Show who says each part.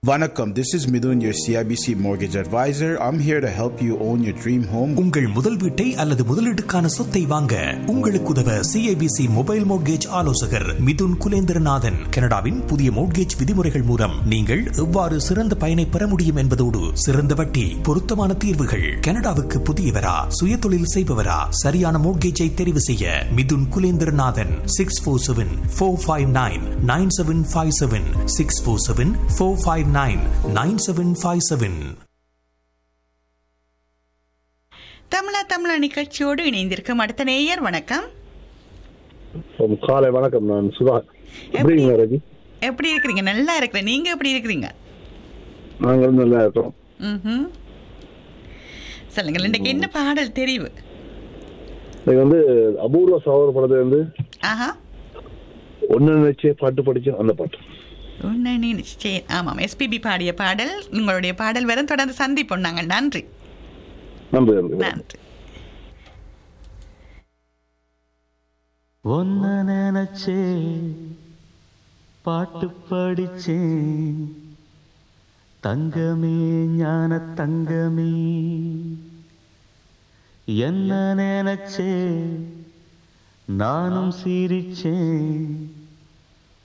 Speaker 1: Vanakkam, this is Midun, your CIBC mortgage advisor. I'm here to help you own your dream home.
Speaker 2: உங்கள் முதல் வீட்டை அல்லது முதலீட்டுக்கான சொத்தை வாங்க உங்களுக்கு உதவ சிஐபிசி மொபைல் மோட்கேஜ் ஆலோசகர் மிதுன் குலேந்திரநாதன் கனடாவின் புதிய மோட்கேஜ் விதிமுறைகள் மூலம் நீங்கள் எவ்வாறு சிறந்த பயனை பெற முடியும் என்பதோடு சிறந்த வட்டி பொருத்தமான தீர்வுகள் கனடாவுக்கு புதியவரா சுயதொழில் செய்பவரா சரியான மோட்கேஜை தெரிவு செய்ய Mithun Kulendiranathan six four seven four five nine nine seven five seven six four seven four five nine nine seven five seven
Speaker 3: தமிழா தமிழா நிகழ்ச்சியோடு இணைந்திருக்கும் அடுத்த நேயர் வணக்கம்
Speaker 4: உம், காலை வணக்கம் நான் சுதா
Speaker 3: எப்படி
Speaker 4: எப்படி இருக்கீங்க ரஜி
Speaker 3: எப்படி இருக்கிறீங்க நல்லா இருக்கிறேன் நீங்க எப்படி இருக்கிறீங்க
Speaker 4: நாங்களும் நல்லா இருக்கோம்
Speaker 3: ம்ஹும். சொல்லுங்கள் இன்றைக்கு என்ன பாடல் தெரிவு
Speaker 4: இது வந்து அபூர்வ சகோதர படத்துல வந்து
Speaker 3: ஆஹா
Speaker 4: ஒன்னு நினைச்சே பாட்டு படிச்சேன் அந்த பாட்டு
Speaker 3: உன்னை நினைச்சேன் ஆமாம் எஸ்பிபி பாடிய பாடல் உங்களுடைய பாடல் வரும் தொடர்ந்து சந்திப்போம் நாங்கள் நன்றி
Speaker 4: நன்றி நன்றி
Speaker 3: நன்றி
Speaker 5: ஒன்ன நினைச்சே பாட்டு படிச்சேன் தங்கமே ஞான தங்கமே என்ன நினைச்சே நானும் சிரிச்சேன்